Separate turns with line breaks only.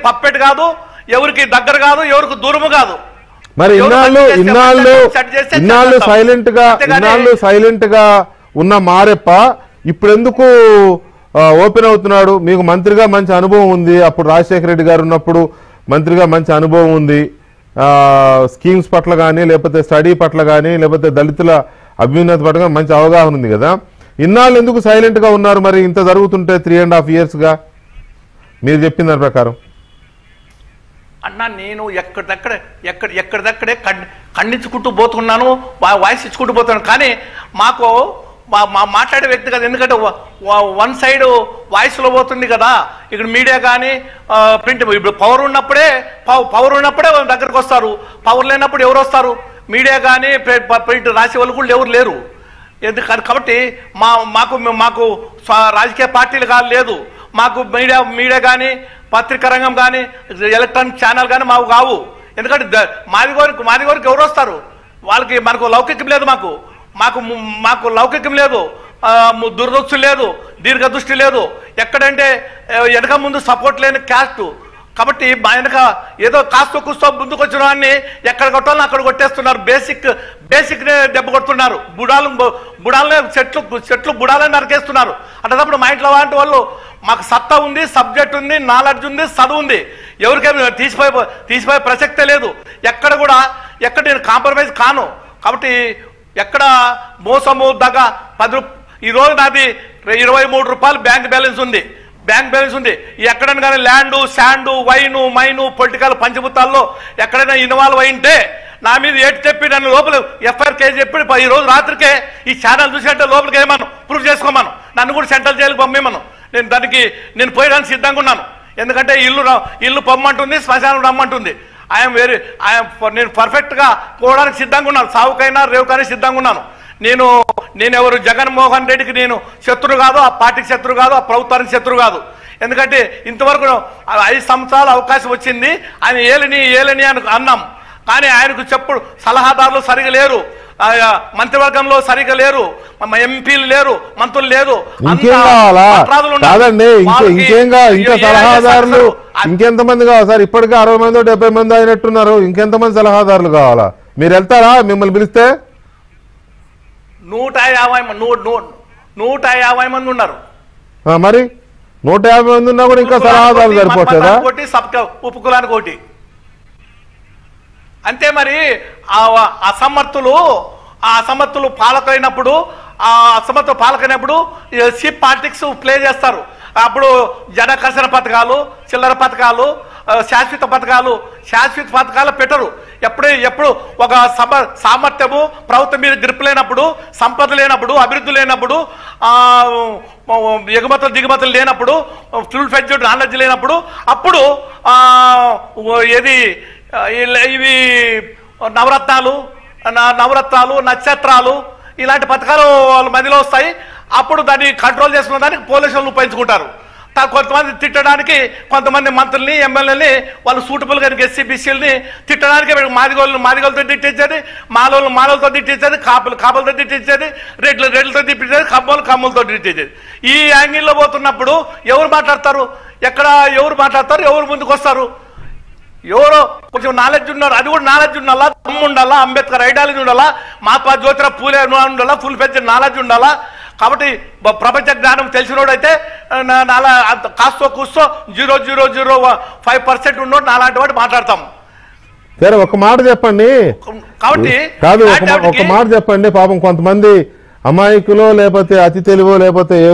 Puppet కాదు ఎవరికి దగ్గర కాదు ఎవరికి దూరము కాదు
మరి
ఎవరు
ఇన్నాళ్ళు
సెట్ చేస్తే
ఇన్నాళ్ళు
సెట్ చేస్తే
ఇన్నాళ్ళు
చేస్తాం.
సైలెంట్ గా
అంతేగాని-
ఇన్నాళ్ళు సైలెంట్ గా ఉన్న మారెప్ప ఇప్పుడు ఎందుకు ఓపెన్ అవుతున్నాడు మీకు మంత్రిగా మంచి అనుభవం ఉంది అప్పుడు రాజశేఖర రెడ్డి గారు ఉన్నప్పుడు మంత్రిగా మంచి అనుభవం ఉంది ఆ, స్కీమ్స్ పట్ల కానీ లేకపోతే స్టడీ పట్ల కానీ లేకపోతే దళితుల అభ్యున్నతి పట్ల కానీ మంచి అవగాహన ఉంది కదా ఇన్నాళ్ళు ఎందుకు సైలెంట్ గా ఉన్నారు మరి ఇంత జరుగుతుంటే త్రీ అండ్ హాఫ్ ఇయర్స్ గా మీరు చెప్పిన దాని ప్రకారం
అన్నా నేను ఎక్కడిదక్కడే ఎక్కడ ఎక్కడిదక్కడే ఖండ్ ఖండించుకుంటూ పోతున్నాను వా- వాయిస్ ఇచ్చుకుంటూ పోతున్నాను కానీ మాకు మా మా మాట్లాడే వ్యక్తి కదా ఎందుకంటే వ- వ- వన్ సైడ్ వాయిస్లో పోతుంది కదా ఇక్కడ మీడియా కానీ ప్రింట్ ఇప్పుడు పవర్ ఉన్నప్పుడే పవ- పవర్ ఉన్నప్పుడే వాళ్ళ దగ్గరకు వస్తారు పవర్ లేనప్పుడు ఎవరు వస్తారు మీడియా కానీ ప్రింట్ రాసే వాళ్ళు కూడా ఎవరు లేరు ఎందుకని కాబట్టి మా మాకు మాకు స్వ- రాజకీయ పార్టీలు కానీ లేదు మాకు మీడియా మీడియా కానీ పత్రికా రంగం కానీ ఎలక్ట్రానిక్ ఛానల్ కానీ మాకు కావు ఎందుకంటే ద- మాది కోరికి మాది కోరికి ఎవరు వస్తారు వాళ్ళకి మనకు లౌకికం లేదు మాకు మాకు ము- మాకు లౌకికం లేదు ఆ, ము- దురదృష్టి లేదు దీర్ఘ దృష్టి లేదు ఎక్కడంటే ఆ, వెనక ముందు సపోర్ట్ లేని క్యాస్ట్ కాబట్టి మా వెనక ఏదో కాస్త కూస్తో ముందుకు వచ్చిన వాడిని ఎక్కడ కొట్టాలని అక్కడ కొట్టేస్తున్నారు బేసిక్ బేసిక్ దెబ్బ కొడుతున్నారు బుడాలు బుడాలనే చెట్లు చెట్లు బుడాలని నరికేస్తున్నారు అట్టేటప్పుడు మా ఇంట్లో లాంటి వాళ్ళు మాకు సత్తా ఉంది సబ్జెక్ట్ ఉంది నాలెడ్జ్ ఉంది చదువు ఉంది ఎవరికైనా తీసిపోయే తీసిపోయే ప్రసక్తే లేదు ఎక్కడ కూడా ఎక్కడ నేను కాంప్రమైజ్ కాను కాబట్టి ఎక్కడ మోసము దగ పది రూప ఈ రోజు నాది ఇరవై మూడు రూపాయలు బ్యాంక్ బ్యాలెన్స్ ఉంది బ్యాంక్ బ్యాలెన్స్ ఉంది ఎక్కడైనా కానీ land sand wine mine political పంచభూతాల్లో ఎక్కడైనా ఇన్వాల్వ్ అయింటే నా మీద ఏటి చెప్పి నన్ను లోపల ఎఫ్ఐఆర్ కేసు చెప్పి ఈ రోజు రాత్రికే ఈ ఛానల్ చూసినట్టే లోపలికి వేయమను ప్రూవ్ చేసుకోమను నన్ను కూడా సెంట్రల్ జైలుకి పంపేమను నేను దానికి నేను పోయడానికి సిద్ధంగా ఉన్నాను ఎందుకంటే ఇల్లు రా- ఇల్లు పొమ్మంటుంది శ్మశానం రమ్మంటుంది ఐఎమ్ వెరీ ఐఎమ్ నేను పర్ఫెక్ట్గా పోవడానికి సిద్ధంగా ఉన్నాను సావుకైనా రేవుకైనా సిద్ధంగా ఉన్నాను నేను నేను ఎవరు జగన్మోహన్ రెడ్డికి నేను శత్రు కాదు ఆ పార్టీకి శత్రు కాదు ఆ ప్రభుత్వానికి శత్రు కాదు ఎందుకంటే ఇంతవరకు ఆ ఐదు సంవత్సరాల అవకాశం వచ్చింది ఆయన ఏలని ఏలని అని అన్నాం కానీ ఆయనకు చెప్పుడు సలహాదారులు సరిగా లేరు ఆ, మంత్రివర్గంలో సరిగా లేరు మ- ఎంపీలు లేరు మంత్రులు లేరు
ఇంకేం
అంతా
కావాలా
పట్రాదులు ఉన్నారు.
కాదండి ఇంకే
వాళ్ళకి
ఇంకేంగా ఇంకా
ఏ- ఏ
సలహాదారులు
సంస్థలు-
ఇంకెంత మంది కావాలి సార్ ఇప్పటికే అరవై మంది డెబ్బై మంది అయినట్టున్నారు ఇంకెంత మంది సలహాదారులు కావాలా మీరు వెళ్తారా మిమ్మల్ని పిలిస్తే
నూట యాభై మంది నూ- నూ- నూట యాభై మంది ఉన్నారు
ఆ, మరి నూట యాభై మంది ఉన్నా కూడా ఇంకా సలహాదారులు సరిపోతుందా
కొట్టి సబ్ ఉప్పు కులానికి ఒకటి అంతే మరి ఆ అసమర్థులు ఆ అసమర్థులు పాలకైనప్పుడు ఆ అసమర్థ పాలకైనప్పుడు సిప్ పాలిటిక్స్ ప్లే చేస్తారు అప్పుడు జనకర్షణ పథకాలు చిల్లర పథకాలు ఆ, శాశ్వత పథకాలు శాశ్వత పథకాలు పెట్టరు ఎప్పుడు ఎప్పుడు ఒక సమ సామర్థ్యము ప్రభుత్వం మీద గ్రిప్ లేనప్పుడు సంపద లేనప్పుడు అభివృద్ధి లేనప్పుడు ఆ, ఎగుమతులు దిగుమతులు లేనప్పుడు ఫుల్ ఫెడ్జెడ్ నాలెడ్జ్ లేనప్పుడు అప్పుడు ఆ, ఓ- ఏది ఆ, ఇల- ఇవి నవరత్నాలు న- నవరత్నాలు నక్షత్రాలు ఇలాంటి పథకాలు వాళ్ళ మధ్యలో వస్తాయి అప్పుడు దాన్ని కంట్రోల్ చేసుకున్న దానికి పోలీసులు ఉపయోగించుకుంటారు తా- కొంతమంది తిట్టడానికి కొంతమంది మంత్రుల్ని ఎమ్మెల్యేని వాళ్ళు సూటబుల్ గా ఎస్సీ బీసీలని తిట్టడానికి వీళ్ళు మాదిగోళ్ళు మాదిగోళ్ళతో తిట్టించేది మాలోళ్ళు మాలోళ్ళతో తిట్టించేది కాపులు కాపులతో తిట్టించేది రెడ్లు రెడ్లతో తిట్టించేది కమ్మలు కమ్ములతో తిట్టించేది ఈ యాంగిల్లో పోతున్నప్పుడు ఎవరు మాట్లాడతారు ఎక్కడ ఎవరు మాట్లాడతారు ఎవరు ముందుకు వస్తారు ఎవరో కొంచెం నాలెడ్జ్ ఉన్నారు అది కూడా నాలెడ్జ్ ఉండాలా దమ్ము ఉండాలా అంబేద్కర్ ఐడియాలజీ ఉండాలా మహాత్మా జ్యోతిరా పూలే ఉండాలా ఫుల్ పెద్ద నాలెడ్జ్ ఉండాలా కాబట్టి బ- ప్రపంచ జ్ఞానం తెలిసినోడైతే ఆ, నా- నాలా అంత కాస్తో కూస్తో zero zero zero five percent ఉన్నోడు నాలాంటి వాడు మాట్లాడతాం
సరే ఒక మాట చెప్పండి
కాబట్టి
కాదు ఒక
ఇలాంటి
మా- ఒక
వాటికి-
మాట చెప్పండి పాపం కొంతమంది అమాయకులో లేకపోతే అతి తెలివో లేకపోతే